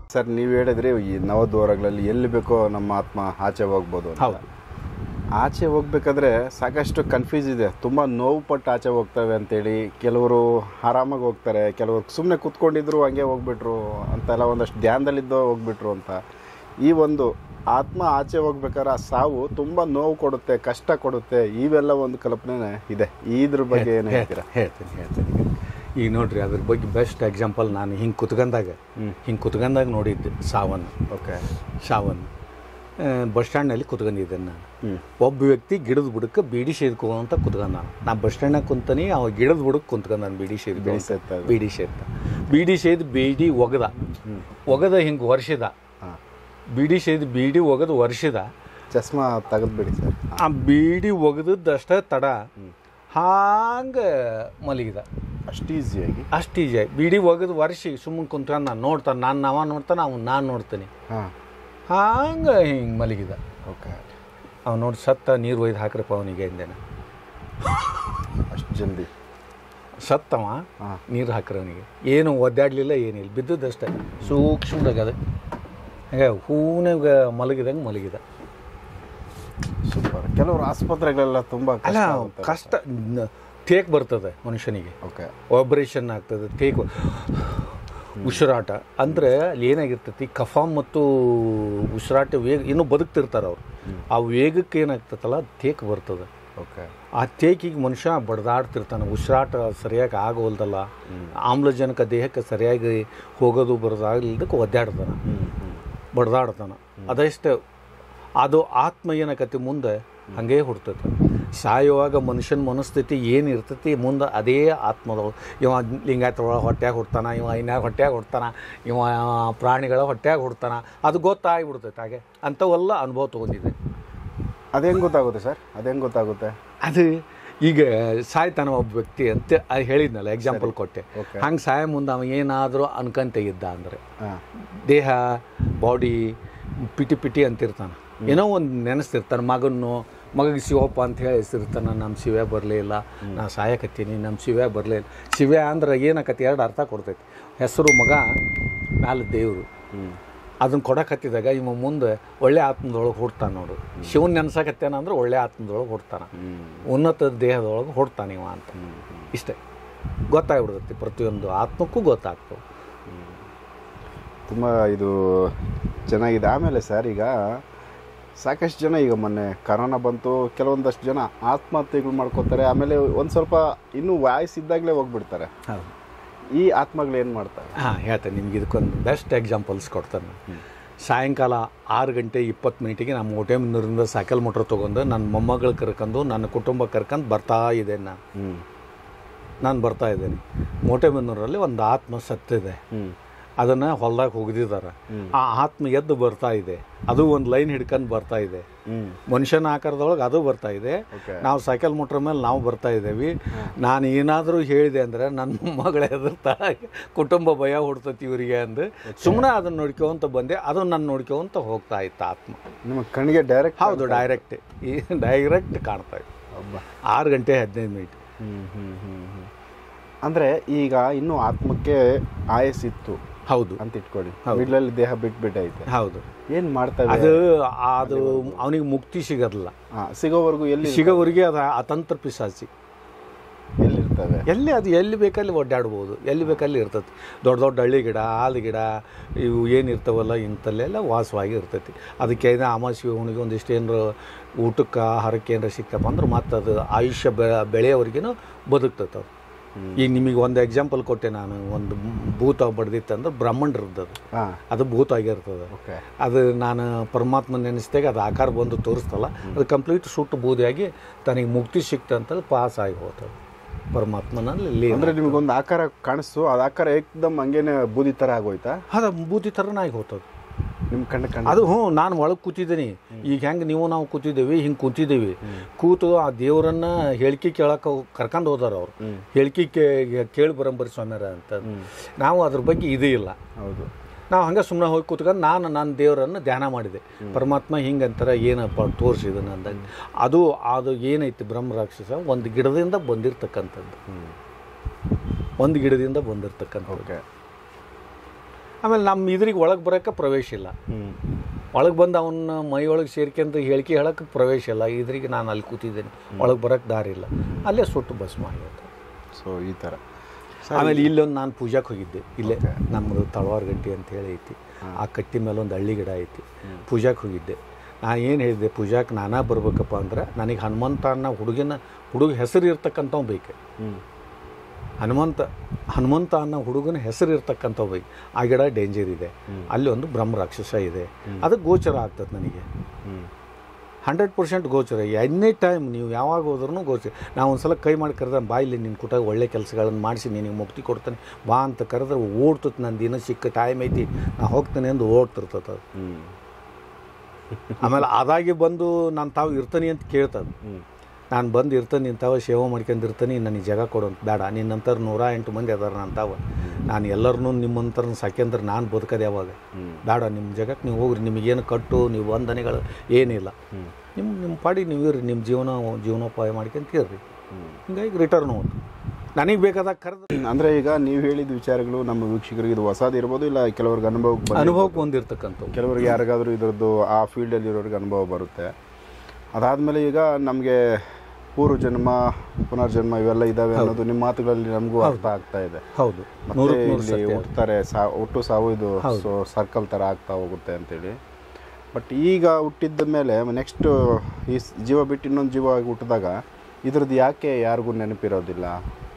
Sir ನೀವು ಹೇಳಿದ್ರಿ ಈ ನವದ್ವಾರಗಳಲ್ಲಿ ಎಲ್ಲಿ ಬೇಕೋ ನಮ್ಮ ಆತ್ಮ ಆಚೆ ಹೋಗ್ಬೋದು ಅಂತ. ಹೌದು ಆಚೆ ಹೋಗ್ಬೇಕಾದ್ರೆ ಸಾಕಷ್ಟು ಕನ್ಫ್ಯೂಸ್ ಇದೆ ತುಂಬ ನೋವು ಪಟ್ಟು ಆಚೆ ಹೋಗ್ತವೆ ಅಂತೇಳಿ ಕೆಲವರು ಆರಾಮಾಗಿ ಹೋಗ್ತಾರೆ ಕೆಲವರು ಸುಮ್ಮನೆ ಕೂತ್ಕೊಂಡಿದ್ರು ಹಂಗೆ ಹೋಗ್ಬಿಟ್ರು ಅಂತೆಲ್ಲ ಒಂದಷ್ಟು ಧ್ಯಾನದಲ್ಲಿದ್ದೋ ಹೋಗ್ಬಿಟ್ರು ಅಂತ ಈ ಒಂದು ಆತ್ಮ ಆಚೆ ಹೋಗ್ಬೇಕಾದ್ರೆ ಆ ಸಾವು ತುಂಬ ನೋವು ಕೊಡುತ್ತೆ ಕಷ್ಟ ಕೊಡುತ್ತೆ ಇವೆಲ್ಲ ಒಂದು ಕಲ್ಪನೆ ಇದೆ ಇದ್ರ ಬಗ್ಗೆ ಏನು ಹೇಳ್ತೀರಾ ಹೇಳ್ತೀನಿ ಹೇಳ್ತೀನಿ ಈಗ ನೋಡ್ರಿ ಅದ್ರ ಬಗ್ಗೆ ಬೆಸ್ಟ್ ಎಕ್ಸಾಂಪಲ್ ನಾನು ಹಿಂಗೆ ಕುತ್ಕೊಂಡಾಗ ಹ್ಮ್. ಹಿಂಗೆ ಕುತ್ಕೊಂಡಾಗ ನೋಡಿದ್ದೆ ಸಾವನ್ನು ಓಕೆ ಸಾವನ್ನು ಬಸ್ ಸ್ಟ್ಯಾಂಡ್ನಲ್ಲಿ ಕುತ್ಕೊಂಡಿದ್ದೆ ನಾನು ಹ್ಞೂ ಒಬ್ಬ ವ್ಯಕ್ತಿ ಗಿಡದ ಬುಡಕ್ಕೆ ಬೀಡಿ ಸೇದ್ಕೊಂತ ಕುತ್ಕೊಂಡ ನಾನು ನಾ ಬಸ್ ಸ್ಟ್ಯಾಂಡ್ನಾಗ ಕುಂತಾನಿ ಅವ ಗಿಡದ ಬುಡಕ್ಕೆ ಕುಂತ್ಕೊಂಡ್ ನಾನು ಬೀಡಿ ಸೇದ್ ಬೀಡಿ ಸೇದ್ತಾ ಇದ್ದ. ಬೀಡಿ ಸೇದ್ತ ಬೀಡಿ ಸೇದ್ ಬೀಡಿ ಒಗದ ಹ್ಞೂ ಒಗದ ಹಿಂಗೆ ವರ್ಷದ ಹಾಂ ಬೀಡಿ ಸೇದ್ ಬೀಡಿ ಒಗದು ವರ್ಷದ ಚಸ್ಮಾ ತೆಗೆದ್ಬಿಡಿ ಸರ್ ಆ ಬೀಡಿ ಒಗದದ್ದಷ್ಟ ತಡ ಹಾಂಗೆ ಮಲಗಿದ ಅಷ್ಟು ಈಸಿಯಾಗಿ ಅಷ್ಟು ಈಜಿ ಬೀಡಿ ಒಗದು ವರ್ಷಿ ಸುಮ್ಮನೆ ಕುಂತ್ಕೊಂಡು ನಾನು ನೋಡ್ತಾನೆ ನಾನು ನಾವ ನೋಡ್ತಾನೆ ಅವ್ನು ನಾನು ನೋಡ್ತೀನಿ ಹಾಂ ಹಂಗೆ ಹಿಂಗೆ ಮಲಗಿದ ಓಕೆ ಅವ್ನು ನೋಡಿ ಸತ್ತ ನೀರು ಒಯ್ದು ಹಾಕ್ರಪ್ಪ ಅವನಿಗೆ ಅಂದೇನ ಅಷ್ಟು ಜಲ್ದಿ ಸತ್ತವ ಹಾಂ ನೀರು ಹಾಕ್ರ ಅವನಿಗೆ ಏನು ಒದ್ದಾಡಲಿಲ್ಲ ಏನಿಲ್ಲ ಬಿದ್ದದ್ದಷ್ಟೇ ಸೂಕ್ಷ್ಮದಾಗ ಅದು ಹಂಗೆ ಹೂನಾಗ ಮಲಗಿದಂಗೆ ಮಲಗಿದ ಸೂಪರ್ ಕೆಲವರು ಆಸ್ಪತ್ರೆಗಳೆಲ್ಲ ತುಂಬ ಅಲ್ಲ ಕಷ್ಟ ನ- ಟೇಕ್ ಬರ್ತದೆ ಮನುಷ್ಯನಿಗೆ ಓಕೆ ಆಪರೇಷನ್ ಆಗ್ತದೆ ಟೇಕ್ ಉಸಿರಾಟ ಅಂದರೆ ಅಲ್ಲಿ ಏನಾಗಿರ್ತೈತಿ ಕಫ ಮತ್ತು ಉಸಿರಾಟ ವೇಗ ಇನ್ನೂ ಬದುಕ್ತಿರ್ತಾರೆ ಅವ್ರು ಆ ವೇಗಕ್ಕೆ ಏನಾಗ್ತದಲ್ಲ ಟೇಕ್ ಬರ್ತದೆ ಓಕೆ ಆ ತೇಕಿಗೆ ಮನುಷ್ಯ ಬಡ್ದಾಡ್ತಿರ್ತಾನೆ ಉಸಿರಾಟ ಸರಿಯಾಗಿ ಆಗೋಲ್ದಲ್ಲ ಆಮ್ಲಜನಕ ದೇಹಕ್ಕೆ ಸರಿಯಾಗಿ ಹೋಗೋದು ಬರೋದಾಗಲಿದ್ದಕ್ಕೆ ಒದ್ದಾಡ್ತಾನೆ ಹ್ಞೂ ಹ್ಞೂ ಬಡ್ದಾಡ್ತಾನೆ ಅದಷ್ಟೇ ಅದು ಆತ್ಮ ಏನಕತಿ ಮುಂದೆ ಹಂಗೇ ಹುಡ್ತೈತೆ ಸಾಯುವಾಗ ಮನುಷ್ಯನ ಮನಸ್ಥಿತಿ ಏನು ಇರ್ತೈತಿ ಮುಂದೆ ಅದೇ ಆತ್ಮದವು ಇವ ಲಿಂಗಾಯತ ಒಳಗೆ ಹೊಟ್ಯಾಗ ಹುಡ್ತಾನ ಇವ ಐನ್ಯಾಗ ಹೊಟ್ಯಾಗ ಹುಡ್ತಾನ ಇವ ಪ್ರಾಣಿಗಳ ಹೊಟ್ಯಾಗ ಹುಡ್ತಾನ ಅದು ಗೊತ್ತಾಗ್ಬಿಡ್ತೈತೆ ಹಾಗೆ ಅಂಥವೆಲ್ಲ ಅನುಭವ ತೊಗೊಂಡಿದೆ ಅದು ಹೆಂಗೆ ಗೊತ್ತಾಗುತ್ತೆ ಸರ್ ಅದು ಹೆಂಗೆ ಗೊತ್ತಾಗುತ್ತೆ ಅದು ಈಗ ಸಾಯ್ತಾನ ಒಬ್ಬ ವ್ಯಕ್ತಿ ಅಂತ ಅದು ಹೇಳಿದ್ನಲ್ಲ ಎಕ್ಸಾಂಪಲ್ ಕೊಟ್ಟೆ ಓಕೆ ಹಂಗೆ ಸಾಯ ಮುಂದೆ ಅವ ಏನಾದರೂ ಅನ್ಕಂತ ಇದ್ದ ಅಂದರೆ ಹಾಂ ದೇಹ ಬಾಡಿ ಪಿಟಿ ಪಿಟಿ ಅಂತಿರ್ತಾನೆ ಏನೋ ಒಂದು ನೆನೆಸ್ತಿರ್ತಾನೆ ಮಗನ್ನು ಮಗಗೆ ಶಿವಪ್ಪ ಅಂತ ಹೇಳಿ ಹೆಸರಿರ್ತಾನೆ ನಮ್ಮ ಶಿವ ಬರಲೇ ಇಲ್ಲ ನಾ ಸಾಯಕತ್ತೀನಿ ನಮ್ಮ ಶಿವ ಬರಲೇ ಇಲ್ಲ ಶಿವ ಅಂದ್ರೆ ಏನಕತಿ ಎರಡು ಅರ್ಥ ಕೊಡ್ತೈತಿ ಹೆಸರು ಮಗ ಮ್ಯಾಲ ದೇವರು ಹ್ಞೂ ಅದನ್ನ ಕೊಡಕತ್ತಿದಾಗ ಇವ ಮುಂದೆ ಒಳ್ಳೆ ಆತ್ಮದೊಳಗೆ ಹುಡ್ತಾನೆ ನೋಡು ಶಿವನ್ ನೆನ್ಸಕತ್ತೇನ ಅಂದ್ರೆ ಒಳ್ಳೆ ಆತ್ಮದೊಳಗೆ ಹುಡ್ತಾನೆ ಹ್ಞೂ ಉನ್ನತ ದೇಹದೊಳಗೆ ಹೊಡ್ತಾನೆ ಇವ ಅಂತ ಇಷ್ಟೇ ಗೊತ್ತಾಗ್ಬಿಡ್ತೈತಿ ಪ್ರತಿಯೊಂದು ಆತ್ಮಕ್ಕೂ ಗೊತ್ತಾಗ್ತವೆ ತುಂಬ ಇದು ಚೆನ್ನಾಗಿದೆ ಆಮೇಲೆ ಸರ್ ಈಗ ಸಾಕಷ್ಟು ಜನ ಈಗ ಮೊನ್ನೆ ಕರೋನಾ ಬಂತು ಕೆಲವೊಂದಷ್ಟು ಜನ ಆತ್ಮಹತ್ಯೆಗಳು ಮಾಡ್ಕೋತಾರೆ ಆಮೇಲೆ ಒಂದು ಸ್ವಲ್ಪ ಇನ್ನೂ ವಾಯ್ಸ್ ಇದ್ದಾಗಲೇ ಹೋಗ್ಬಿಡ್ತಾರೆ ಹೌದು ಈ ಆತ್ಮಗಳು ಏನು ಮಾಡ್ತಾರೆ ಹಾಂ ಹೇಳ್ತೇನೆ ನಿಮ್ಗೆ ಇದಕ್ಕೊಂದು ಬೆಸ್ಟ್ ಎಕ್ಸಾಂಪಲ್ಸ್ ಕೊಡ್ತೇನೆ ಸಾಯಂಕಾಲ ಆರು ಗಂಟೆ ಇಪ್ಪತ್ತು ಮಿನಿಟಿಗೆ ನಮ್ಮ ಹೊಟೆಮಿನೂರಿಂದ ಸೈಕಲ್ ಮೋಟ್ರ್ ತೊಗೊಂಡು ನನ್ನ ಮೊಮ್ಮಗಳು ಕರ್ಕೊಂಡು ನನ್ನ ಕುಟುಂಬ ಕರ್ಕೊಂಡು ಬರ್ತಾ ಇದ್ದೇನೆ ನಾನು ಹ್ಞೂ ನಾನು ಬರ್ತಾ ಇದ್ದೇನೆ ಮೋಟೆಮಿನೂರಲ್ಲಿ ಒಂದು ಆತ್ಮ ಸತ್ತಿದೆ ಹ್ಞೂ ಅದನ್ನು ಹೊಲ್ದಾಗ ಹೋಗಿದ್ದಾರೆ ಹ್ಮ್. ಆ ಆತ್ಮ ಎದ್ದು ಬರ್ತಾ ಇದೆ ಅದು ಒಂದು ಲೈನ್ ಹಿಡ್ಕೊಂಡು ಬರ್ತಾ ಇದೆ ಹ್ಞೂ ಮನುಷ್ಯನ ಆಕಾರದೊಳಗೆ ಅದು ಬರ್ತಾ ಇದೆ ಓಕೆ ನಾವು ಸೈಕಲ್ ಮೋಟ್ರ್ ಮೇಲೆ ನಾವು ಬರ್ತಾ ಇದ್ದೇವೆ ನಾನು ಏನಾದರೂ ಹೇಳಿದೆ ಅಂದರೆ ನನ್ನ ಮಗಳ ಹೆದರ್ತಾ ಕುಟುಂಬ ಭಯ ಹುಡ್ತತಿ ಇವರಿಗೆ ಅಂದು ಸುಮ್ಮನೆ ಅದನ್ನು ನೋಡ್ಕೊಂತ ಬಂದೆ ಅದು ನನ್ನ ನೋಡ್ಕೊಂತ ಹೋಗ್ತಾ ಇತ್ತು ಆತ್ಮ ನಿಮ್ಮ ಕಣ್ಣಿಗೆ ಡೈರೆಕ್ಟ್ ಹೌದು ಡೈರೆಕ್ಟ್ ಈ ಡೈರೆಕ್ಟ್ ಕಾಣ್ತಾ ಇತ್ತು ಹಬ್ಬ ಆರು ಗಂಟೆ ಹದಿನೈದು ಮಿನಿಟ್ ಹ್ಞೂ ಹ್ಞೂ ಹ್ಞೂ ಹ್ಞೂ ಅಂದರೆ ಈಗ ಇನ್ನೂ ಆತ್ಮಕ್ಕೆ ಆಯಸ್ಸಿತ್ತು ಹೌದು ಅಂತ ಇಟ್ಕೊಳ್ಳಿ ಮಿಡ್ಲಲ್ಲಿ ದೇಹ ಬಿಟ್ಬಿಟ್ಟೈತೆ ಹೌದು ಏನು ಮಾಡ್ತವೆ ಅದು ಅದು ಅವನಿಗೆ ಮುಕ್ತಿ ಸಿಗೋದಿಲ್ಲ ಹಾಂ ಸಿಗೋವರೆಗೂ ಎಲ್ಲಿ ಸಿಗೋವರೆಗೆ ಅದು ಅತಂತ್ರ ಪಿಸಾಸಿ ಎಲ್ಲಿರ್ತವೆ ಎಲ್ಲಿ ಅದು ಎಲ್ಲಿ ಬೇಕಲ್ಲಿ ಒಡ್ಡಾಡ್ಬೋದು ಎಲ್ಲಿ ಬೇಕಲ್ಲಿ ಇರ್ತೈತಿ ದೊಡ್ಡ ದೊಡ್ಡ ಹಳ್ಳಿ ಗಿಡ ಆಲು ಗಿಡ ಇವು ಏನು ಇರ್ತಾವಲ್ಲ ಇಂಥಲ್ಲೆಲ್ಲ ವಾಸವಾಗಿ ಇರ್ತೈತಿ ಅದಕ್ಕೆ ಏನು ಅಮಾಸಿ ಹುಣಿಗೆ ಒಂದಿಷ್ಟು ಏನಾರ ಊಟಕ್ಕೆ ಆಹಾರಕ್ಕೆ ಏನಾರ ಸಿಕ್ಕಪ್ಪ ಅಂದ್ರೆ ಮತ್ತೆ ಅದು ಆಯುಷ್ಯ ಬೆ ಬೆಳೆಯೋವರೆಗೂ ಬದುಕ್ತೈತೆ ಅದು ಈಗ ನಿಮಗೆ ಒಂದು ಎಕ್ಸಾಂಪಲ್ ಕೊಟ್ಟೆ ನಾನು ಒಂದು ಭೂತ ಬಡ್ದಿತ್ತು ಅಂದ್ರೆ ಬ್ರಹ್ಮಣ್ರದ್ದು ಅದು ಹಾಂ ಅದು ಭೂತ ಆಗಿರ್ತದೆ ಓಕೆ ಅದು ನಾನು ಪರಮಾತ್ಮ ನೆನೆಸಿದಾಗ ಅದು ಆಕಾರ ಬಂದು ತೋರಿಸ್ತಲ್ಲ ಅದು ಕಂಪ್ಲೀಟ್ ಸುಟ್ಟು ಬೂದಿಯಾಗಿ ತನಗೆ ಮುಕ್ತಿ ಸಿಕ್ತಂತ ಪಾಸ್ ಆಗಿ ಹೋಗ್ತದೆ ಪರಮಾತ್ಮನಲ್ಲಿ ಲೀನ. ಅಂದ್ರೆ ನಿಮಗೊಂದು ಆಕಾರ ಕಾಣಿಸ್ತು ಅದು ಆಕಾರ ಏಕ್ದಮ್ ಹಂಗೇನೆ ಬೂದಿ ಥರ ಆಗೋಯ್ತಾ ಅದು ಬೂದಿ ಥರನಾಗಿ ಹೋಗ್ತದೆ ನಿಮ್ಮ ಕಣ್ಣು ಕಣ್ಣು ಅದು ಹ್ಞೂ ನಾನು ಒಳಗೆ ಕೂತಿದ್ದೀನಿ ಈಗ ಹೆಂಗೆ ನೀವು ನಾವು ಕೂತಿದ್ದೇವೆ ಹಿಂಗೆ ಕೂತಿದ್ದೀವಿ ಕೂತು ಆ ದೇವರನ್ನ ಹೇಳಿಕೆ ಕೇಳಕ್ಕೆ ಕರ್ಕೊಂಡು ಹೋದಾರ ಅವ್ರು ಹ್ಮ್. ಹೇಳಿಕೆ ಕೇ- ಕೇಳಿ ಬರಂಬರಿ ಸ್ವಾಮ್ಯಾರ ಅಂತ ನಾವು ಅದ್ರ ಬಗ್ಗೆ ಇದೇ ಇಲ್ಲ ಹೌದು ನಾವು ಹಂಗೆ ಸುಮ್ಮನೆ ಹೋಗಿ ಕೂತ್ಕೊಂಡು ನಾನು ನನ್ನ ದೇವರನ್ನು ಧ್ಯಾನ ಮಾಡಿದೆ ಪರಮಾತ್ಮ ಹಿಂಗಂತಾರೆ ಏನಪ್ಪ ತೋರಿಸಿದನು ಅಂದಾಗ ಅದು ಅದು ಏನೈತಿ ಬ್ರಹ್ಮ ರಾಕ್ಷಸ ಒಂದು ಗಿಡದಿಂದ ಬಂದಿರತಕ್ಕಂಥದ್ದು ಒಂದು ಗಿಡದಿಂದ ಬಂದಿರತಕ್ಕಂಥದ್ದು ಓಕೆ ಆಮೇಲೆ ನಮ್ಮ ಇದ್ರಿಗೆ ಒಳಗೆ ಬರೋಕ್ಕೆ ಪ್ರವೇಶ ಇಲ್ಲ ಹ್ಮ್ ಒಳಗೆ ಬಂದು ಅವನ್ನ ಮೈ ಒಳಗೆ ಸೇರ್ಕೊಂತ ಹೇಳಿಕೆ ಹೇಳಕ್ಕೆ ಪ್ರವೇಶ ಇಲ್ಲ ಇದ್ರಿಗೆ ನಾನು ಅಲ್ಲಿ ಕೂತಿದ್ದೇನೆ ಒಳಗೆ ಬರೋಕ್ಕೆ ದಾರಿ ಇಲ್ಲ ಅಲ್ಲೇ ಸುಟ್ಟು ಭಸ್ಮ ಆಗಿತ್ತು ಸೊ ಈ ಥರ ಆಮೇಲೆ ಇಲ್ಲೊಂದು ನಾನು ಪೂಜಾಕ್ಕೆ ಹೋಗಿದ್ದೆ ಇಲ್ಲೇ ನಮ್ಮದು ತಳವಾರ ಗಟ್ಟಿ ಅಂತ ಹೇಳಿ ಐತಿ ಆ ಕಟ್ಟಿ ಮೇಲೆ ಒಂದು ಹಳ್ಳಿ ಗಿಡ ಐತಿ ಪೂಜಾಕ್ಕೆ ಹೋಗಿದ್ದೆ ನಾ ಏನು ಹೇಳಿದೆ ಪೂಜಾಕ್ಕೆ ನಾನಾ ಬರ್ಬೇಕಪ್ಪ ಅಂದ್ರೆ ನನಗೆ ಹನುಮಂತ ಅನ್ನೋ ಹುಡುಗಿನ ಹುಡುಗ ಹೆಸರು ಇರ್ತಕ್ಕಂಥವ್ ಬೇಕು ಹ್ಮ್ ಹನುಮಂತ ಹನುಮಂತ ಅನ್ನೋ ಹುಡುಗನ ಹೆಸರು ಇರ್ತಕ್ಕಂಥವ್ ಬೇಕು ಆ ಗಿಡ ಡೇಂಜರ್ ಇದೆ ಅಲ್ಲಿ ಒಂದು ಬ್ರಹ್ಮ ರಾಕ್ಷಸ ಇದೆ ಅದು ಗೋಚರ ಆಗ್ತದೆ ನನಗೆ ಹ್ಮ್ ಹಂಡ್ರೆಡ್ ಪರ್ಸೆಂಟ್ ಗೋಚರ ಎನಿ ಟೈಮ್ ನೀವು ಯಾವಾಗ ಹೋದ್ರೂ ಗೋಚರ ನಾವು ಒಂದು ಸಲ ಕೈ ಮಾಡಿ ಕರೆದ ಬಾ ಇಲ್ಲಿ ನಿನ್ನ ಕುಟ ಒಳ್ಳೆ ಕೆಲಸಗಳನ್ನು ಮಾಡಿಸಿ ನಿನಗೆ ಮುಕ್ತಿ ಕೊಡ್ತಾನೆ ಬಾ ಅಂತ ಕರೆದ್ರೆ ಓಡ್ತದೆ ನನ್ನ ದಿನ ಸಿಕ್ಕ ಟೈಮ್ ಐತಿ ನಾ ಹೋಗ್ತೇನೆ ಎಂದು ಓಡ್ತಿರ್ತದೆ ಅದು ಹ್ಮ್ ಆಮೇಲೆ ಅದಾಗಿ ಬಂದು ನಾನು ತಾವು ಇರ್ತಾನೆ ಅಂತ ಕೇಳ್ತದೆ ಹ್ಮ್ ನಾನು ಬಂದು ಇರ್ತಾನೆ ಇಂಥವ ಸೇವೆ ಮಾಡ್ಕೊಂಡಿರ್ತಾನೆ ನನಗೆ ಜಾಗ ಕೊಡು ಅಂತ ಬೇಡ ನಿನ್ನಂತರ ನೂರ ಎಂಟು ಮಂದಿ ಅದಾರ ನಂತಾವ ನಾನು ಎಲ್ಲರನ್ನೂ ನಿಮ್ಮಂತರ ಸಾಕ್ಯಂದ್ರೆ ನಾನು ಬದುಕದೆ ಯಾವಾಗ ಹ್ಮ್ ಬೇಡ ನಿಮ್ಮ ಜಾಗಕ್ಕೆ ನೀವು ಹೋಗ್ರಿ ನಿಮಗೇನು ಕಟ್ಟು ನೀವು ವಂದನೆಗಳು ಏನಿಲ್ಲ ಹ್ಮ್ ನಿಮ್ಮ ನಿಮ್ಮ ಪಾಡಿ ನೀವು ಇರ್ರಿ ನಿಮ್ಮ ಜೀವನ ಜೀವನೋಪಾಯ ಮಾಡ್ಕೊಂತ ಇರ್ರಿ ಹ್ಮ್ ಹಿಂಗಾಗಿ ರಿಟರ್ನ್ ಹೋಯ್ತು ನನಗೆ ಬೇಕಾದಾಗ ಕರೆದು ಅಂದ್ರೆ ಈಗ ನೀವು ಹೇಳಿದ ವಿಚಾರಗಳು ನಮ್ಮ ವೀಕ್ಷಕರಿಗೆ ಇದು ಹೊಸದು ಇರ್ಬೋದು ಇಲ್ಲ ಕೆಲವ್ರಿಗೆ ಅನುಭವಕ್ಕೆ ಬಂದಿರ್ಬೋದು. ಅನುಭವಕ್ಕೆ ಹೊಂದಿರ್ತಕ್ಕಂಥವು ಕೆಲವ್ರಿಗೆ ಯಾರಿಗಾದ್ರೂ ಇದ್ರದ್ದು ಆ ಫೀಲ್ಡಲ್ಲಿ ಇರೋರಿಗೆ ಅನುಭವ ಬರುತ್ತೆ ಅದಾದಮೇಲೆ ಈಗ ನಮಗೆ ಪೂರ್ವ ಜನ್ಮ ಪುನರ್ಜನ್ಮ ಇವೆಲ್ಲ ಇದಾವೆ ಅನ್ನೋದು ನಿಮ್ಮ ಮಾತುಗಳಲ್ಲಿ ನಮಗೂ ಅರ್ಥ ಆಗ್ತಾ ಇದೆ ಹೌದು ಮತ್ತೆ ನೂರಕ್ಕೆ ನೂರು ಇಲ್ಲಿ ಸತ್ಯ ಹುಟ್ಟುತ್ತಾರೆ ಸಾ ಹುಟ್ಟು ಸಾವು ಇದು ಸೊ ಸರ್ಕಲ್ ಥರ ಆಗ್ತಾ ಹೋಗುತ್ತೆ ಅಂತೇಳಿ ಬಟ್ ಈಗ ಹುಟ್ಟಿದ ಮೇಲೆ ನೆಕ್ಸ್ಟ್ ಈ ಸ್- ಜೀವ ಬಿಟ್ಟು ಇನ್ನೊಂದು ಜೀವ ಆಗಿ ಹುಟ್ಟಿದಾಗ ಇದ್ರದ್ದು ಯಾಕೆ ಯಾರಿಗೂ ನೆನಪಿರೋದಿಲ್ಲ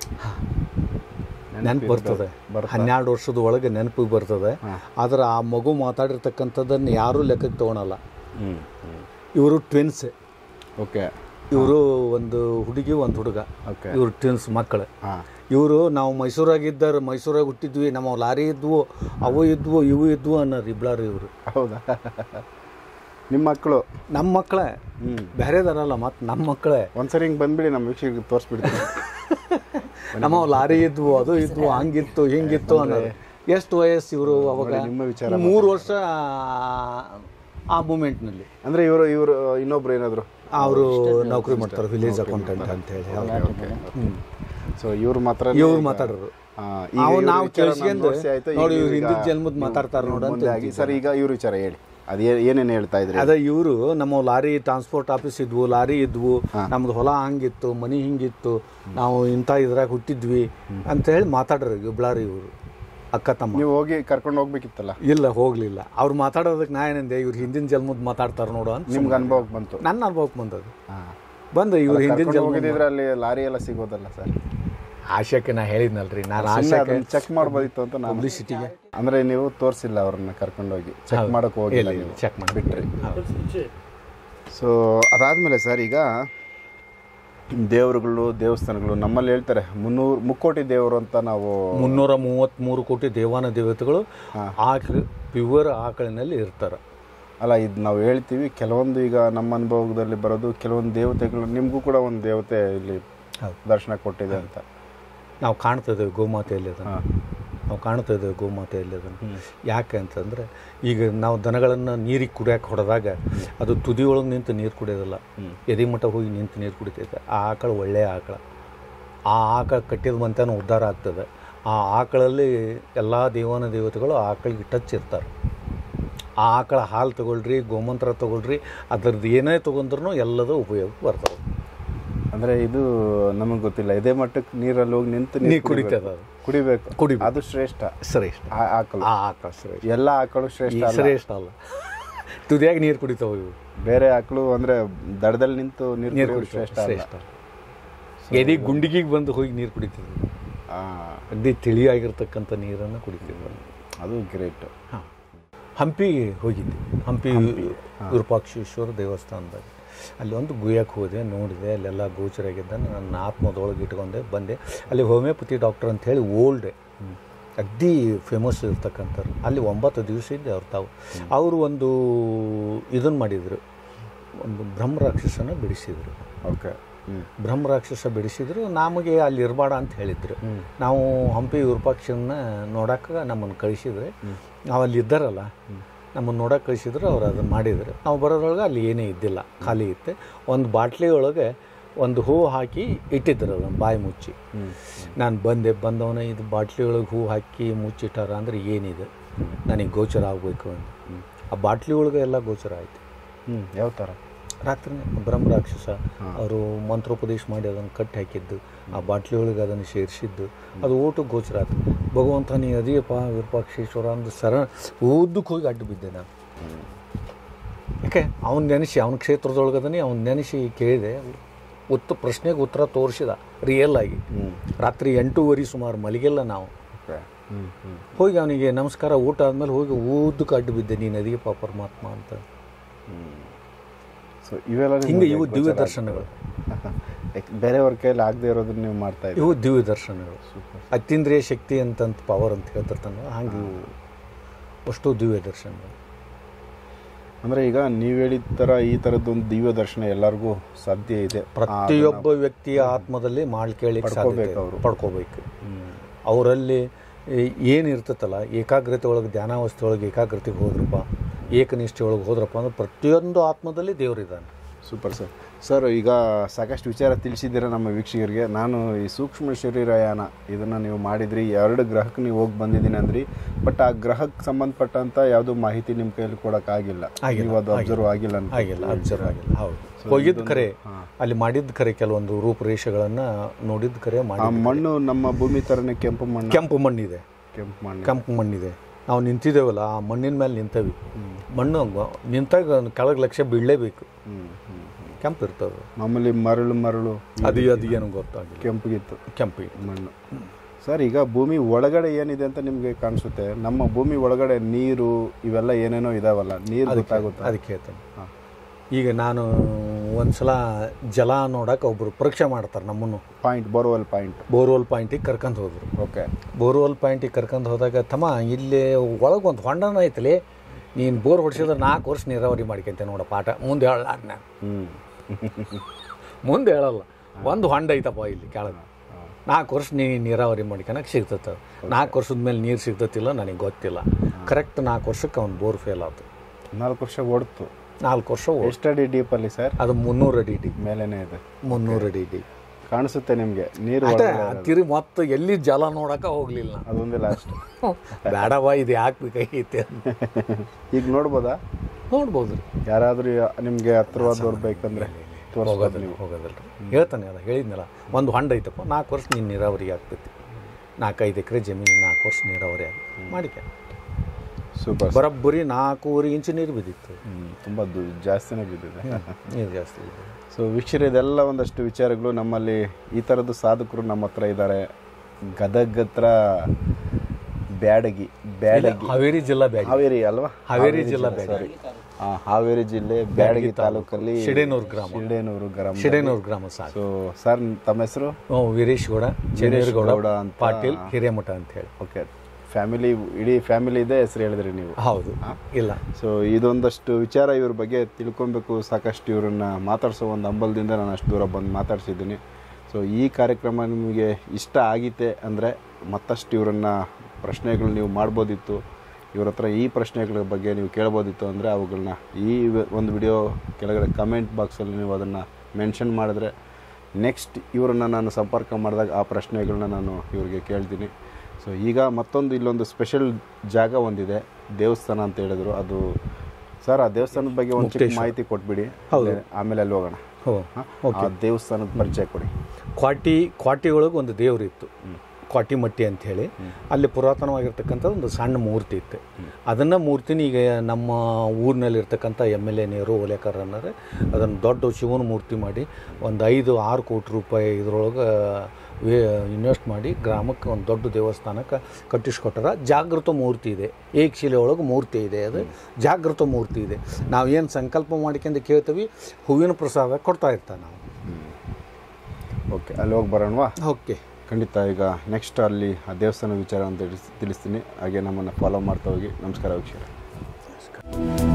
ನೆನಪು ಬರ್ತದೆ ಬರ್ತದೆ. ಹನ್ನೆರಡು ವರ್ಷದ ಒಳಗೆ ನೆನಪಿಗೆ ಬರ್ತದೆ ಆದ್ರೆ ಆ ಮಗು ಮಾತಾಡಿರ್ತಕ್ಕಂಥದ್ದನ್ನು ಯಾರೂ ಲೆಕ್ಕಕ್ಕೆ ತೊಗೊಳಲ್ಲ ಹ್ಞೂ ಇವರು ಟ್ವಿನ್ಸ್ ಓಕೆ ಇವರು ಒಂದು ಹುಡುಗಿ ಒಂದು ಹುಡುಗ ಓಕೆ ಇವರು ಟ್ವಿನ್ಸ್ ಮಕ್ಕಳು ಹಾಂ ಇವರು ನಾವು ಮೈಸೂರಾಗಿದ್ದಾರೆ ಮೈಸೂರಾಗ ಹುಟ್ಟಿದ್ವಿ ನಮ್ಮ ಲಾರಿ ಇದ್ವು ಅವು ಇದ್ವು ಇವು ಇದ್ವು ಅನ್ನೋರು ಇಬ್ಳಾರು ಇವರು ಹೌದಾ ನಿಮ್ಮ ಮಕ್ಕಳು ನಮ್ಮ ಮಕ್ಕಳೇ ಹ್ಞೂ ಬೇರೆದಾರಲ್ಲ ಮತ್ತು ನಮ್ಮ ಮಕ್ಕಳೇ ಒಂದ್ಸರಿ ಹಿಂಗೆ ಬಂದ್ಬಿಡಿ ನಮ್ಮ ವೀಕ್ಷಕರಿಗೆ ತೋರಿಸ್ಬಿಡ್ತೀನಿ ನಮ್ಮ ಲಾರಿ ಇದ್ವು ಅದು ಇದ್ವು ಹಂಗಿತ್ತು ಹಿಂಗಿತ್ತು ಅನ್ನೋದು ಎಷ್ಟು ವಯಸ್ಸು ಇವರು ಅವಾಗ ನಿಮ್ಮ ವಿಚಾರ ಮೂರು ವರ್ಷ ಆ ಮೂಮೆಂಟ್ನಲ್ಲಿ ಅಂದರೆ ಇವರು ಇವರು ಇನ್ನೊಬ್ರು ಏನಾದ್ರು ಅವರು ನೌಕರಿ ಮಾಡ್ತಾರೆ ವಿಲೇಜ್ ಅಕೌಂಟೆಂಟ್ ಅಂತ ಹೇಳಿ ಸೊ ಇವ್ರು ಮಾತ್ರ ಇವ್ರು ಮಾತಾಡೋರು ಅವು ನಾವು ಕೇಳಿಸ್ಕೊಂಡು ನೋಡಿ ಇವ್ರು ಹಿಂದಿನ ಜನ್ಮದ ಮಾತಾಡ್ತಾರೆ ನೋಡು ಅಂತ ಆಗಿ ಸರ್ ಈಗ ಇವ್ರ ವಿಚಾರ ಹೇಳಿ ಅದು ಏನೇನು ಹೇಳ್ತಾ ಇದ್ರಿ ಅದ ಇವರು ನಮ್ಮ ಲಾರಿ ಟ್ರಾನ್ಸ್ಪೋರ್ಟ್ ಆಫೀಸ್ ಇದ್ವು ಲಾರಿ ಇದ್ವು ನಮ್ದು ಹೊಲ ಹಂಗಿತ್ತು ಮನಿ ಹಿಂಗಿತ್ತು ನಾವು ಇಂಥ ಇದ್ರಾಗ ಹುಟ್ಟಿದ್ವಿ ಅಂತ ಹೇಳಿ ಮಾತಾಡ್ರಿ ಇಬ್ಳಾರಿ ಇವರು ಅಕ್ಕ ತಮ್ಮ ನೀವು ಹೋಗಿ ಕರ್ಕೊಂಡು ಹೋಗ್ಬೇಕಿತ್ತಲ್ಲ ಇಲ್ಲ ಹೋಗ್ಲಿಲ್ಲ ಅವ್ರು ಮಾತಾಡೋದಕ್ಕೆ ನಾ ಏನಂದೆ ಇವ್ರು ಹಿಂದಿನ ಜನ್ಮದ ಮಾತಾಡ್ತಾರ ನೋಡು ಅಂತ ನಿಮ್ಗೆ ಅನುಭವಕ್ಕೆ ಬಂತು ನನ್ನ ಅನುಭವಕ್ಕೆ ಬಂದದು ಹಾಂ ಬಂದು ಇವ್ರು ಹಿಂದಿನ ಕರ್ಕೊಂಡು ಜನ್ಮ ಹೋಗಿದ್ರೆ ಅಲ್ಲಿ ಲಾರಿ ಎಲ್ಲ ಸಿಗೋದಲ್ಲ ಸರ್ ಆಶಕ್ಕೆ ನಾ ಹೇಳಿದ್ನಲ್ರಿ ನಾನು ಆಶಕ್ಕೆ ಅದನ್ನ ಚೆಕ್ ಮಾಡ್ಬೋದಿತ್ತು ಅಂತ ನಾನು ಪಬ್ಲಿಸಿಟಿಗೆ ಅಂದ್ರೆ ನೀವು ತೋರಿಸಿಲ್ಲ ಅವ್ರನ್ನ ಕರ್ಕೊಂಡೋಗಿ ಚೆಕ್ ಮಾಡಕ್ ಹೋಗಿಲ್ಲ ನೀವು ಚೆಕ್ ಮಾಡಿ ಬಿಟ್ರಿ ಸೊ ಅದಾದ್ಮೇಲೆ ಸರ್ ಈಗ ದೇವರುಗಳು ದೇವಸ್ಥಾನಗಳು ನಮ್ಮಲ್ಲಿ ಹೇಳ್ತಾರೆ ಮುನ್ನೂರು ಮುಕ್ಕೋಟಿ ದೇವರು ಅಂತ ನಾವು ಮುನ್ನೂರ ಮೂವತ್ತ್ಮೂರು ಕೋಟಿ ದೇವಾನ ದೇವತೆಗಳು ಆಕಳ ಪ್ಯೂರ್ ಆಕಳಿನಲ್ಲಿ ಇರ್ತಾರೆ ಅಲ್ಲ ಇದು ನಾವು ಹೇಳ್ತೀವಿ ಕೆಲವೊಂದು ಈಗ ನಮ್ಮ ಅನುಭವದಲ್ಲಿ ಬರೋದು ಕೆಲವೊಂದು ದೇವತೆಗಳು ನಿಮಗೂ ಕೂಡ ಒಂದು ದೇವತೆ ಇಲ್ಲಿ ಹೌದು. ದರ್ಶನ ಕೊಟ್ಟಿದೆ ಅಂತ ನಾವು ಕಾಣ್ತಾ ಇದ್ದೇವೆ ಗೋಮಾತೆಯಲ್ಲಿ ಅದನ್ನು ಹಾಂ ನಾವು ಕಾಣ್ತಾ ಇದ್ದೇವೆ ಗೋಮಾತೆಯಲ್ಲಿ ಅದನ್ನು ಯಾಕೆ ಅಂತಂದರೆ ಈಗ ನಾವು ದನಗಳನ್ನು ನೀರಿಗೆ ಕುಡಿಯೋಕೆ ಹೊಡೆದಾಗ ಅದು ತುದಿಯೊಳಗೆ ನಿಂತು ನೀರು ಕುಡಿಯೋದಿಲ್ಲ ಎದೆ ಮಟ್ಟ ಹೋಗಿ ನಿಂತು ನೀರು ಕುಡಿತೈತೆ ಆ ಆಕಳ ಒಳ್ಳೆಯ ಆಕಳ ಆ ಆಕಳ ಕಟ್ಟಿದ ಮಂತನ ಉದ್ಧಾರ ಆಗ್ತದೆ ಆ ಆಕಳಲ್ಲಿ ಎಲ್ಲ ದೇವಾನ ದೇವತೆಗಳು ಆ ಆಕಳಿಗೆ ಟಚ್ ಇರ್ತಾರೆ ಆ ಆಕಳ ಹಾಲು ತಗೊಳ್ರಿ ಗೋಮಂತ್ರ ತಗೊಳ್ರಿ ಅದ್ರದ್ದು ಏನೇ ತೊಗೊಂಡ್ರು ಎಲ್ಲದೂ ಉಪಯೋಗಕ್ಕೆ ಬರ್ತಾವೆ ಅಂದ್ರೆ ಇದು ನಮಗೆ ಗೊತ್ತಿಲ್ಲ ಇದೇ ಮಟ್ಟಕ್ಕೆ ನೀರಲ್ಲಿ ಹೋಗಿ ನಿಂತು ನೀರು ನೀರು ಕುಡಿತದೆ ಅದು ಕುಡಿಬೇಕು ಕುಡಿಬೇಕು. ಅದು ಶ್ರೇಷ್ಠ ಶ್ರೇಷ್ಠ ಆ- ಆಕಳು ಆ ಆಕಳ ಶ್ರೇಷ್ಠ ಎಲ್ಲ ಆಕಳು ಶ್ರೇಷ್ಠ ಈ ಅಲ್ಲ. ಶ್ರೇಷ್ಠ ಅಲ್ಲ ತುದಿಯಾಗ ನೀರು ಕುಡಿತಾವೆ ಇವು ಬೇರೆ ಆಕಳು ಅಂದ್ರೆ ದಡದಲ್ಲಿ ನಿಂತು ನೀರು ನೀರು ಕುಡಿಯೋದು ಕುಡಿತಾವೆ ಶ್ರೇಷ್ಠ ಅಲ್ಲ ಶ್ರೇಷ್ಠ ಎದಿ ಗುಂಡಿಗಿಗೆ ಬಂದು ಹೋಗಿ ನೀರು ಕುಡಿತಿದ್ವಿ ಆ, ಅಗ್ದಿ ತಿಳಿಯಾಗಿರ್ತಕ್ಕಂಥ ನೀರನ್ನು ಕುಡಿತಿದ್ವಿ ಅದು ಗ್ರೇಟ್ ಹಾಂ ಹಂಪಿಗೆ ಹೋಗಿದ್ದೆ ಹಂಪಿ ವಿರೂಪಾಕ್ಷೇಶ್ವರ ದೇವಸ್ಥಾನದಾಗ ಅಲ್ಲಿ ಒಂದು ಗುಯ್ಯಕ್ಕೆ ಹೋದೆ ನೋಡಿದೆ ಅಲ್ಲೆಲ್ಲ ಗೋಚರಾಗಿದ್ದ ನನ್ನ ಆತ್ಮದೊಳಗೆ ಇಟ್ಕೊಂಡೆ ಬಂದೆ ಅಲ್ಲಿ ಹೋಮಿಯೋಪತಿ ಡಾಕ್ಟರ್ ಅಂತ ಹೇಳಿ ಓಲ್ಡ್ ಅಗ್ದಿ ಫೇಮಸ್ ಇರ್ತಕ್ಕಂಥವ್ರು ಅಲ್ಲಿ ಒಂಬತ್ತು ದಿವಸ ಇದ್ದೆ ಅವ್ರು ತಾವು ಅವರು ಒಂದು ಇದನ್ನು ಮಾಡಿದರು ಒಂದು ಬ್ರಹ್ಮ ರಾಕ್ಷಸನ ಬಿಡಿಸಿದರು ಓಕೆ ಹ್ಮ್ ಬ್ರಹ್ಮ ರಾಕ್ಷಸ ಬಿಡಿಸಿದ್ರು ನಮಗೆ ಅಲ್ಲಿ ಇರಬೇಡ ಅಂತ ಹೇಳಿದ್ರು ನಾವು ಹಂಪಿ ವಿರೂಪಾಕ್ಷನ ನೋಡಕ್ಕೆ ನಮ್ಮನ್ನು ಕಳಿಸಿದ್ರೆ ನಾವು ಅಲ್ಲಿ ಇದ್ದಾರಲ್ಲ ನಮ್ಮನ್ನು ನೋಡಕ್ಕೆ ಕಳಿಸಿದ್ರು ಅವ್ರು ಅದನ್ನು ಮಾಡಿದ್ರು ನಾವು ಬರೋದ್ರೊಳಗೆ ಅಲ್ಲಿ ಏನೇ ಇದ್ದಿಲ್ಲ ಖಾಲಿ ಇತ್ತು ಒಂದು ಬಾಟ್ಲಿ ಒಳಗೆ ಒಂದು ಹೂವು ಹಾಕಿ ಇಟ್ಟಿದ್ರು ಅದನ್ನು ಬಾಯಿ ಮುಚ್ಚಿ ನಾನು ಬಂದೆ ಬಂದವನ ಇದು ಬಾಟ್ಲಿ ಒಳಗೆ ಹೂವು ಹಾಕಿ ಮುಚ್ಚಿಟ್ಟಾರ ಅಂದ್ರೆ ಏನಿದೆ ನನಗೆ ಗೋಚರ ಆಗಬೇಕು ಅಂತ ಆ ಬಾಟ್ಲಿ ಒಳಗೆ ಎಲ್ಲ ಗೋಚರ ಆಯ್ತು ಹ್ಞೂ ಯಾವ ಥರ ರಾತ್ರಿ ಬ್ರಹ್ಮ ರಾಕ್ಷಸ ಅವರು ಮಂತ್ರೋಪದೇಶ ಮಾಡಿ ಅದನ್ನು ಕಟ್ಟಿ ಹಾಕಿದ್ದು ಆ ಬಾಟ್ಲಿ ಒಳಗೆ ಅದನ್ನು ಸೇರಿಸಿದ್ದು ಅದು ಓಟು ಗೋಚರ ಆಯ್ತು ಭಗವಂತ ನೀ ಅದಿಯಪ್ಪ ವಿರೂಪಾಕ್ಷೇಶ್ವರ ಅಂದು ಸರ ಉದ್ದಕ್ಕೆ ಹೋಗಿ ಅಡ್ಡು ಬಿದ್ದೆ ನಾನು ಯಾಕೆ ಅವ್ನು ನೆನೆಸಿ ಅವನ ಕ್ಷೇತ್ರದೊಳಗದನೆ ಅವ್ನು ನೆನೆಸಿ ಕೇಳಿದೆ ಉತ್ತ ಪ್ರಶ್ನೆಗೆ ಉತ್ತರ ತೋರಿಸಿದ ರಿಯಲ್ ಆಗಿ ಹ್ಞೂ ರಾತ್ರಿ ಎಂಟೂವರೆ ಸುಮಾರು ಮಲಗಿಲ್ಲ ನಾವು ಓಕೆ ಹ್ಞೂ ಹ್ಞೂ ಹೋಗಿ ಅವನಿಗೆ ನಮಸ್ಕಾರ ಊಟ ಆದಮೇಲೆ ಹೋಗಿ ಉದ್ದಕ್ಕೆ ಅಡ್ಡು ಬಿದ್ದೆ ನೀನು ಅದಿಯಪ್ಪ ಪರಮಾತ್ಮ ಅಂತ ಸೊ ಇವೆಲ್ಲ ಹಿಂಗೆ ನಿಮ್ಗೆ ಇವು ದಿವ್ಯ ಗೋಚರ ದರ್ಶನಗಳು ಯಾಕೆ ಬೇರೆಯವ್ರ ಕೈಯಲ್ಲಿ ಆಗದೆ ಇರೋದನ್ನ ನೀವು ಮಾಡ್ತಾ ಇದ್ದೀವಿ ಇವು ದಿವ್ಯ ದರ್ಶನಗಳು ಅತೀಂದ್ರಿಯ ಶಕ್ತಿ ಅಂತಂತ ಪವರ್ ಅಂತ ಹೇಳ್ತಿರ್ತಾನೆ ಹಂಗೆ ಇವು ಅಷ್ಟು ದಿವ್ಯ ದರ್ಶನಗಳು ಅಂದರೆ ಈಗ ನೀವು ಹೇಳಿದ ಥರ ಈ ಥರದ್ದೊಂದು ದಿವ್ಯ ದರ್ಶನ ಎಲ್ಲರಿಗೂ ಸಾಧ್ಯ ಇದೆ ಪ್ರತಿಯೊಬ್ಬ ವ್ಯಕ್ತಿಯ ಆತ್ಮದಲ್ಲಿ ಮಾಡ್ಕೇಳಿಕ್ಕೆ ಪಡ್ಕೋಬೇಕು ಸಾಧ್ಯ ಅವ್ರು. ಪಡ್ಕೋಬೇಕು ಅವರಲ್ಲಿ ಏನು ಇರ್ತೈತಲ್ಲ ಏಕಾಗ್ರತೆ ಒಳಗೆ ಧ್ಯಾನಾವಸ್ಥೆ ಒಳಗೆ ಏಕಾಗ್ರತೆಗೆ ಹೋದ್ರಪ್ಪ ಏಕನಿಷ್ಠೆ ಒಳಗೆ ಹೋದ್ರಪ್ಪ ಅಂದ್ರೆ ಪ್ರತಿಯೊಂದು ಆತ್ಮದಲ್ಲಿ ದೇವರಿದ್ದಾನೆ ಸೂಪರ್ ಸರ್ ಸರ್ ಈಗ ಸಾಕಷ್ಟು ವಿಚಾರ ತಿಳಿಸಿದ್ದೀರ ನಮ್ಮ ವೀಕ್ಷಕರಿಗೆ ನಾನು ಈ ಸೂಕ್ಷ್ಮ ಶರೀರಯಾನ ಇದನ್ನು ನೀವು ಮಾಡಿದ್ರಿ ಎರಡು ಗ್ರಹಕ್ಕೆ ನೀವು ಹೋಗಿ ಬಂದಿದ್ದೀನಿ ಅಂದ್ರಿ ಬಟ್ ಆ ಗ್ರಹಕ್ಕೆ ಸಂಬಂಧಪಟ್ಟಂತ ಯಾವುದೂ ಮಾಹಿತಿ ನಿಮ್ಮ ಕೈಯಲ್ಲಿ ಕೊಡೋಕ್ಕಾಗಿಲ್ಲ ಆಗಿಲ್ಲ, ನೀವು ಅದು ಅಬ್ಸರ್ವ್ ಆಗಿಲ್ಲ ಅಂತ ಆಗಿಲ್ಲ ಅಬ್ಸರ್ವ್ ಆಗಿಲ್ಲ ಹೌದು ಹೋಗಿದ್ದು ಖರೆ ಅಲ್ಲಿ ಮಾಡಿದ್ದು ಖರೆ ಕೆಲವೊಂದು ರೂಪರೇಷೆಗಳನ್ನು ನೋಡಿದ್ದು ಖರೆ ಆ ಮಾಡಿ ಮಣ್ಣು ನಮ್ಮ ಭೂಮಿ ಥರನೇ ಕೆಂಪು ಮಣ್ಣು ಕೆಂಪು ಮಣ್ಣಿದೆ ಕೆಂಪು ಮಣ್ಣು ಕೆಂಪು ಮಣ್ಣಿದೆ ನಾವು ನಿಂತಿದ್ದೇವಲ್ಲ ಆ ಮಣ್ಣಿನ ಮೇಲೆ ನಿಂತವಿ ಮಣ್ಣು ಗ- ನಿಂತಾಗ ಕೆಳಗೆ ಲಕ್ಷ ಬೀಳಲೇಬೇಕು ಹ್ಞೂ ಹ್ಞೂ ಕೆಂಪು ಇರ್ತವೆ ಮಾಮೂಲಿ ಮರಳು ಮರಳು ಅದು ಅದು ಏನು ಗೊತ್ತಾಗಿಲ್ಲ ಕೆಂಪಗಿತ್ತು ಕೆಂಪು ಮಣ್ಣು ಸರ್ ಈಗ ಭೂಮಿ ಒಳಗಡೆ ಏನಿದೆ ಅಂತ ನಿಮಗೆ ಕಾಣಿಸುತ್ತೆ ನಮ್ಮ ಭೂಮಿ ಒಳಗಡೆ ನೀರು ಇವೆಲ್ಲ ಏನೇನೋ ಇದಾವಲ್ಲ ನೀರು ಗೊತ್ತಾಗುತ್ತೆ ಅದಕ್ಕೆ ಹೇಳ್ತೇನೆ ಹಾಂ ಈಗ ನಾನು ಒಂದ್ಸಲ ಜಲ ನೋಡಕ್ಕೆ ಒಬ್ರು ಪರೀಕ್ಷೆ ಮಾಡ್ತಾರೆ ನಮ್ಮನ್ನು ಪಾಯಿಂಟ್ ಬೋರ್ವೆಲ್ ಪಾಯಿಂಟ್ ಬೋರ್ವೆಲ್ ಪಾಯಿಂಟಿಗೆ ಕರ್ಕೊಂಡು ಹೋದ್ರು ಓಕೆ ಬೋರ್ವೆಲ್ ಪಾಯಿಂಟಿಗೆ ಕರ್ಕೊಂಡು ಹೋದಾಗ ತಮ್ಮ ಇಲ್ಲಿ ಒಳಗೆ ಒಂದು ಹೊಂಡನ ಐತಲಿ ನೀನು ಬೋರ್ ಹೊಡ್ಸಿದ್ರೆ ನಾಲ್ಕು ವರ್ಷ ನೀರಾವರಿ ಮಾಡ್ಕೊಂತೆ ನೋಡ ಪಾಠ ಮುಂದೆ ಹೇಳಲ್ಲ ನಾನು ಹ್ಞೂ ಮುಂದೆ ಹೇಳಲ್ಲ ಒಂದು ಹೊಂಡ ಐತಪ್ಪ ಇಲ್ಲಿ ಕೆಳಗೆ ನಾಲ್ಕು ವರ್ಷ ನೀ ನೀರಾವರಿ ಮಾಡ್ಕೊಳಕ್ಕೆ ಸಿಗ್ತೈತೆ ನಾಲ್ಕು ವರ್ಷದ ಮೇಲೆ ನೀರು ಸಿಗ್ತತಿಲ್ಲ ನನಗೆ ಗೊತ್ತಿಲ್ಲ ಕರೆಕ್ಟ್ ನಾಲ್ಕು ವರ್ಷಕ್ಕೆ ಅವ್ನು ಬೋರ್ ಫೇಲ್ ಆಯ್ತು ನಾಲ್ಕು ವರ್ಷ ಓಡ್ತು ನಾಲ್ಕು ವರ್ಷ ಓ- ಎಷ್ಟು ಅಡಿ ಡೀಪಲ್ಲಿ ಸರ್ ಅದು ಮುನ್ನೂರು ಅಡಿ ಡಿ ಮೇಲೇನೆ ಇದೆ ಮುನ್ನೂರು ಅಡಿ ಡಿ ಕಾಣಿಸುತ್ತೆ ನಿಮಗೆ ನೀರು ಅಷ್ಟೇ ಒಳಗಡೆ ತಿರುಗಿ ಮತ್ತೆ ಎಲ್ಲಿ ಜಲ ನೋಡಕ ಹೋಗ್ಲಿಲ್ಲ ನಾನು. ಅದೊಂದೇ ಲಾಸ್ಟ್ ಬೇಡವಾ ಇದು ಯಾಕೆ ಬೇಕಾಗೈತೆ ಅಂತ ಈಗ ನೋಡ್ಬೋದಾ ನೋಡ್ಬೋದು ರೀ ಯಾರಾದರೂ ನಿಮಗೆ ಹತ್ರವಾದವ್ರು ಬೇಕಂದ್ರೆ ತೋರಿಸ್ಬೋದು ಹೋಗೋದಿಲ್ಲ ನೀವು ಹೋಗೋದಿಲ್ಲ ಹೇಳ್ತಾನೆ ಅಲ್ಲ ಹೇಳಿದ್ನಲ್ಲ ಒಂದು ಹೊಂಡ ಐತಪ್ಪ ನಾಲ್ಕು ವರ್ಷ ನೀನು ನೀರಾವರಿ ಆಗ್ತೈತಿ ನಾಲ್ಕೈದು ಎಕರೆ ಜಮೀನು ನಾಲ್ಕು ವರ್ಷ ನೀರಾವರಿ ಆಗಿ ಮಾಡಿಕೆ ಸೂಪರ್ ಬರೋಬ್ಬರಿ ನಾಲ್ಕೂವರೆ ಇಂಚು ನೀರು ಬಿದ್ದಿತ್ತು ತುಂಬ ದು ಜಾಸ್ತಿನೇ ಬಿದ್ದಿದೆ ನೀರು ಜಾಸ್ತಿ ಬಿದ್ದಿದೆ ಸೊ ವೀಕ್ಷರ ಇದೆಲ್ಲ ಒಂದಷ್ಟು ವಿಚಾರಗಳು ನಮ್ಮಲ್ಲಿ ಈ ಥರದ್ದು ಸಾಧಕರು ನಮ್ಮ ಹತ್ರ ಇದ್ದಾರೆ ಗದಗ್ ಹತ್ರ ಬ್ಯಾಡಗಿ ಬ್ಯಾಡಗಿ ಹಾವೇರಿ ಜಿಲ್ಲಾ ಬ್ಯಾಗ್ ಹಾವೇರಿ ಅಲ್ವಾ ಹಾವೇರಿ ಜಿಲ್ಲಾ ಸಾರಿ ಹಾವೇರಿ ಜಿಲ್ಲೆ ಬ್ಯಾಡಗಿ ತಾಲೂಕಲ್ಲಿ ಶಿಡೇನೂರು ಗ್ರಾಮ ಶಿರ್ಡೇನೂರು ಗ್ರಾಮ ಶಿಡೇನೂರು ಗ್ರಾಮ ಸಾಕು ಸೊ ಸರ್ ತಮ್ಮ ಹೆಸರು ಹ್ಞೂ ವೀರೇಶ್ ಗೌಡ ಚೇನೇರ್ ಗೌಡ ಅಂತ ಪಾಟೀಲ್ ಹಿರೇಮಠ ಅಂತ ಹೇಳಿ ಓಕೆ ಫ್ಯಾಮಿಲಿ ಇಡೀ ಫ್ಯಾಮಿಲಿ ಇದೆ ಹೆಸರು ಹೇಳಿದ್ರಿ ನೀವು ಹೌದು ಇಲ್ಲ ಸೊ ಇದೊಂದಷ್ಟು ವಿಚಾರ ಇವ್ರ ಬಗ್ಗೆ ತಿಳ್ಕೊಬೇಕು ಸಾಕಷ್ಟು ಇವ್ರನ್ನ ಮಾತಾಡಿಸೋ ಒಂದು ಹಂಬಲದಿಂದ ನಾನು ಅಷ್ಟು ದೂರ ಬಂದು ಮಾತಾಡ್ಸಿದ್ದೀನಿ ಸೊ ಈ ಕಾರ್ಯಕ್ರಮ ನಿಮಗೆ ಇಷ್ಟ ಆಗಿತ್ತೆ ಅಂದರೆ ಮತ್ತಷ್ಟು ಇವರನ್ನ ಪ್ರಶ್ನೆಗಳು ನೀವು ಮಾಡ್ಬೋದಿತ್ತು ಇವ್ರ ಹತ್ರ ಈ ಪ್ರಶ್ನೆಗಳ ಬಗ್ಗೆ ನೀವು ಕೇಳ್ಬೋದಿತ್ತು ಅಂದರೆ ಅವುಗಳನ್ನ ಈ ವ- ಒಂದು ವಿಡಿಯೋ ಕೆಳಗಡೆ ಕಮೆಂಟ್ ಬಾಕ್ಸಲ್ಲಿ ನೀವು ಅದನ್ನು ಮೆನ್ಷನ್ ಮಾಡಿದ್ರೆ ನೆಕ್ಸ್ಟ್ ಇವರನ್ನು ನಾನು ಸಂಪರ್ಕ ಮಾಡಿದಾಗ ಆ ಪ್ರಶ್ನೆಗಳನ್ನ ನಾನು ಇವ್ರಿಗೆ ಕೇಳ್ತೀನಿ ಸೊ ಈಗ ಮತ್ತೊಂದು ಇಲ್ಲೊಂದು ಸ್ಪೆಷಲ್ ಜಾಗ ಒಂದಿದೆ ದೇವಸ್ಥಾನ ಅಂತ ಹೇಳಿದ್ರು ಅದು ಸರ್ ಆ ದೇವಸ್ಥಾನದ ಬಗ್ಗೆ ಒಂದು ಚಿಕ್ಕ ಮಾಹಿತಿ ಕೊಟ್ಬಿಡಿ ಆಮೇಲೆ- ಆಮೇಲೆ ಅಲ್ಲಿ ಹೋಗೋಣ ಹೋ ಹಾ? ಆ ದೇವಸ್ಥಾನದ ಪರಿಚಯ ಕೊಡಿ ಕ್ವಾಟಿ ಕ್ವಾಟಿ ಒಳಗೆ ಒಂದು ದೇವ್ರು ಇತ್ತು ಕ್ವಾಟಿ ಮಟ್ಟಿ ಅಂತ ಹೇಳಿ ಅಲ್ಲಿ ಪುರಾತನವಾಗಿರ್ತಕ್ಕಂಥ ಒಂದು ಸಣ್ಣ ಮೂರ್ತಿ ಇತ್ತು ಅದನ್ನು ಮೂರ್ತಿನ ಈಗ ನಮ್ಮ ಊರಿನಲ್ಲಿ ಇರ್ತಕ್ಕಂಥ ಎಮ್ ಎಲ್ ಎ ನೇರು ಓಲೇಕರ್ ಅನ್ನೋರು ಅದನ್ನು ದೊಡ್ಡ ಶಿವನ ಮೂರ್ತಿ ಮಾಡಿ ಒಂದು ಐದು ಆರು ಕೋಟಿ ರೂಪಾಯಿ ಇದ್ರೊಳಗೆ ಇನ್ವೆಸ್ಟ್ ಮಾಡಿ ಗ್ರಾಮಕ್ಕೆ ಒಂದು ದೊಡ್ಡ ದೇವಸ್ಥಾನಕ್ಕೆ ಕಟ್ಟಿಸ್ಕೊಟ್ಟಾರ ಜಾಗೃತ ಮೂರ್ತಿ ಇದೆ ಏಕಶಿಲೆ ಒಳಗೆ ಮೂರ್ತಿ ಇದೆ ಅದು ಜಾಗೃತ ಮೂರ್ತಿ ಇದೆ ನಾವು ಏನು ಸಂಕಲ್ಪ ಮಾಡ್ಕೊಂಡು ಕೇಳ್ತೀವಿ ಹೂವಿನ ಪ್ರಸಾದ ಕೊಡ್ತಾ ಇರ್ತಾವೆ ನಾವು ಓಕೆ ಅಲ್ಲಿ ಹೋಗಿ ಬರೋಣವಾ ಓಕೆ ಖಂಡಿತ ಈಗ ನೆಕ್ಸ್ಟ್ ಅಲ್ಲಿ ಆ ದೇವಸ್ಥಾನ ವಿಚಾರ ಅಂತ ತಿಳಿಸ್- ತಿಳಿಸ್ತೀನಿ ಹಾಗೆ ನಮ್ಮನ್ನು ಫಾಲೋ ಮಾಡ್ತಾ ಹೋಗಿ ನಮಸ್ಕಾರ ವೀಕ್ಷಕರೇ